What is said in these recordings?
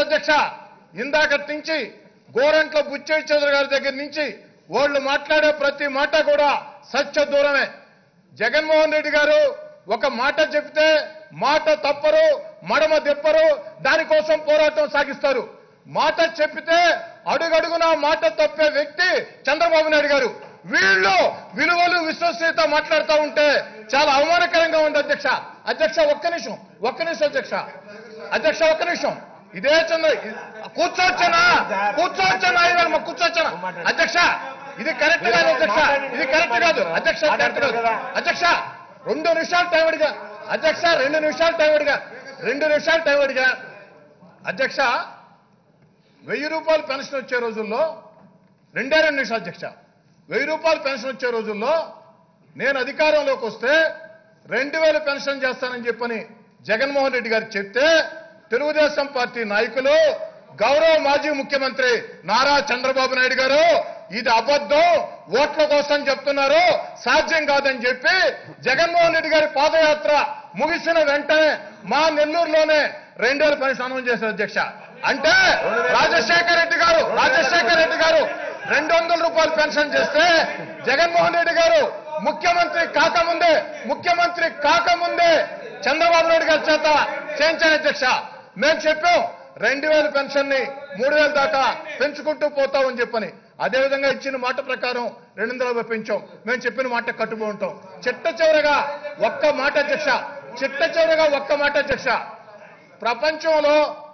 అధ్యక్ష ఇందాకటి నుంచి గోరంట్ల బుచ్చయ్య చౌదరి గారి దగ్గర నుంచి వాళ్ళు మాట్లాడే ప్రతి మాట కూడా సత్య దూరమే జగన్మోహన్ రెడ్డి గారు ఒక మాట చెప్తే మాట తప్పరు మడమ తిప్పరు దానికోసం పోరాటం సాగిస్తారు మాట చెప్పితే అడుగడుగున మాట తప్పే వ్యక్తి చంద్రబాబు నాయుడు గారు వీళ్ళు విలువలు విశ్వసనీయత మాట్లాడుతూ ఉంటే చాలా అవమానకరంగా ఉంది అధ్యక్ష అధ్యక్ష ఒక్క నిమిషం ఒక్క నిమిషం అధ్యక్ష అధ్యక్ష ఒక్క నిమిషం ఇదే చంద్ర కూర్చోవచ్చనా కూర్చోవచ్చనా ఇవాళ మా కూర్చోవచ్చనా అధ్యక్ష ఇది కరెక్ట్ కాదు అధ్యక్ష ఇది కరెక్ట్ కాదు అధ్యక్ష కరెక్ట్ కాదు అధ్యక్ష రెండు నిమిషాలు టైం అడిగా అధ్యక్ష రెండు నిమిషాలు టైం అడిగా రెండు నిమిషాలు టైం అడిగా అధ్యక్ష వెయ్యి రూపాయలు పెన్షన్ వచ్చే రోజుల్లో రెండే రెండు నిమిషాలు అధ్యక్ష వెయ్యి రూపాయలు పెన్షన్ వచ్చే రోజుల్లో నేను అధికారంలోకి వస్తే రెండు వేలు పెన్షన్ చేస్తానని చెప్పని జగన్మోహన్ రెడ్డి గారు చెప్తే తెలుగుదేశం పార్టీ నాయకులు గౌరవ మాజీ ముఖ్యమంత్రి నారా చంద్రబాబు నాయుడు గారు ఇది అబద్ధం ఓట్ల కోసం చెప్తున్నారు సాధ్యం కాదని చెప్పి జగన్మోహన్ రెడ్డి గారి పాదయాత్ర ముగిసిన వెంటనే మా నెల్లూరులోనే రెండేళ్ల పెన్షన్ అనౌన్స్ చేశారు అధ్యక్ష అంటే రాజశేఖర రెడ్డి గారు రాజశేఖర రెడ్డి గారు రెండు వందల రూపాయలు పెన్షన్ చేస్తే జగన్మోహన్ రెడ్డి గారు ముఖ్యమంత్రి కాకముందే ముఖ్యమంత్రి కాకముందే చంద్రబాబు నాయుడు గారి చేత చేయించాను అధ్యక్ష మేము చెప్పాం రెండు వేల పెన్షన్ ని మూడు వేల దాకా పెంచుకుంటూ పోతామని చెప్పని అదేవిధంగా ఇచ్చిన మాట ప్రకారం రెండు వందల యాభై పెంచాం మేము చెప్పిన మాట కట్టుబడి ఉంటాం చిట్ట చివరగా ఒక్క మాట అధ్యక్ష చిట్ట చివరగా ఒక్క మాట అధ్యక్ష ప్రపంచంలో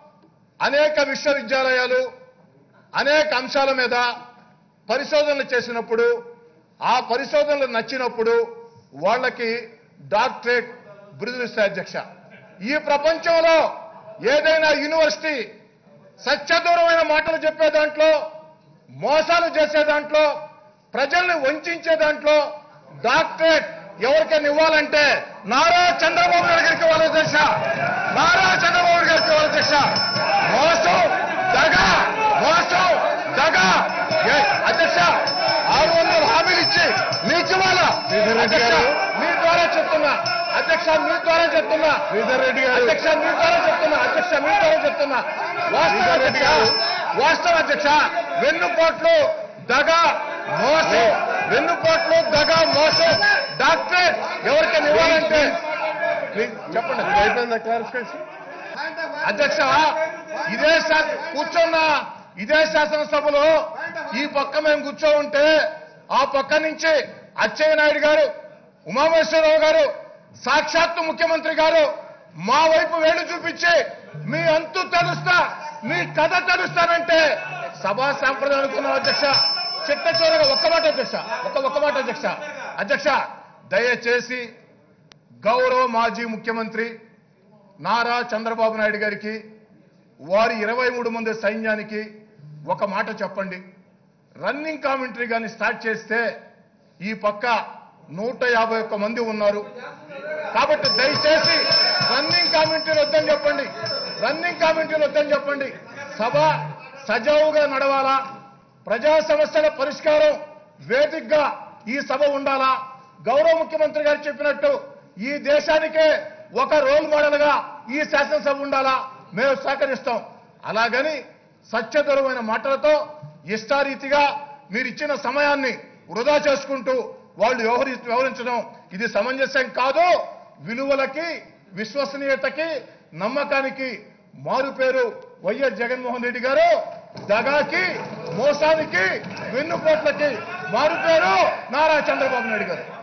అనేక విశ్వవిద్యాలయాలు అనేక అంశాల మీద పరిశోధనలు చేసినప్పుడు ఆ పరిశోధనలు నచ్చినప్పుడు వాళ్ళకి డాక్టరేట్ బిరుదులు ఇస్తాయి అధ్యక్ష ఈ ప్రపంచంలో ఏదైనా యూనివర్సిటీ సత్యదూరమైన మాటలు చెప్పే దాంట్లో మోసాలు చేసే దాంట్లో ప్రజల్ని వంచే దాంట్లో డాక్టరేట్ ఎవరికైనా ఇవ్వాలంటే నారా చంద్రబాబు నాయుడు గారికి ఇవ్వాలి అధ్యక్ష నారా చంద్రబాబు నాయుడు గారికి ఇవ్వాలి అధ్యక్ష మోసం దగ మోసం దగ ఏ, అధ్యక్ష ఆరు వందల హామీలు ఇచ్చి మీకు ఇవ్వాలా శ్రీధర్ రెడ్డి అధ్యక్ష, గారు. మీ ద్వారా చెప్తున్నా అధ్యక్ష మీ ద్వారా చెప్తున్నా శ్రీధర్ రెడ్డి గారు అధ్యక్ష మీ ద్వారా చెప్తున్నా అధ్యక్ష మీ ద్వారా చెప్తున్నా వాస్తవ శ్రీధర్ రెడ్డి అధ్యక్ష గారు. వాస్తవ అధ్యక్ష వెన్నుపోట్లు దగ మోసం వెన్నుపోట్లు దగ మోసం డాక్టరేట్ ఎవరికైనా ఇవ్వాలంటే ప్లీజ్ చెప్పండి అయిపోయిందా క్లారిఫికేషన్ అధ్యక్ష ఇదే శా- కూర్చున్న ఇదే శాసనసభలో ఈ పక్క మేము కూర్చో ఉంటే ఆ పక్క నుంచి అచ్చెయ్య నాయుడు గారు ఉమామేశ్వరరావు గారు సాక్షాత్తు ముఖ్యమంత్రి గారు మా వైపు వేలు చూపించి మీ అంతు తెలుస్తా మీ కథ తెలుస్తానంటే సభా సాంప్రదాయం అనుకున్నాం అధ్యక్ష చిట్ట చివరగా ఒక్క మాట అధ్యక్ష ఒక్క ఒక్క మాట అధ్యక్ష అధ్యక్ష దయచేసి గౌరవ మాజీ ముఖ్యమంత్రి నారా చంద్రబాబు నాయుడు గారికి వారి ఇరవై మూడు మంది సైన్యానికి ఒక మాట చెప్పండి రన్నింగ్ కామెంటరీ కానీ స్టార్ట్ చేస్తే ఈ పక్క నూట యాభై ఒక్క మంది ఉన్నారు కాబట్టి దయచేసి రన్నింగ్ కామెంటరీ వద్దని చెప్పండి రన్నింగ్ కామెంటరీ వద్దని చెప్పండి సభ సజావుగా నడవాలా ప్రజా సమస్యల పరిష్కారం వేదికగా ఈ సభ ఉండాలా గౌరవ ముఖ్యమంత్రి గారు చెప్పినట్టు ఈ దేశానికే ఒక రోల్ మోడల్ గా ఈ శాసనసభ ఉండాలా మేము సహకరిస్తాం అలాగని సత్యదరమైన మాటలతో ఇష్టారీతిగా మీరు ఇచ్చిన సమయాన్ని వృధా చేసుకుంటూ వాళ్ళు వ్యవహరి వ్యవహరించడం ఇది సమంజసం కాదు విలువలకి విశ్వసనీయతకి నమ్మకానికి మారు పేరు వైఎస్ జగన్మోహన్ రెడ్డి గారు దగాకి మోసానికి వెన్నుపోట్లకి మారు పేరు నారా చంద్రబాబు నాయుడు గారు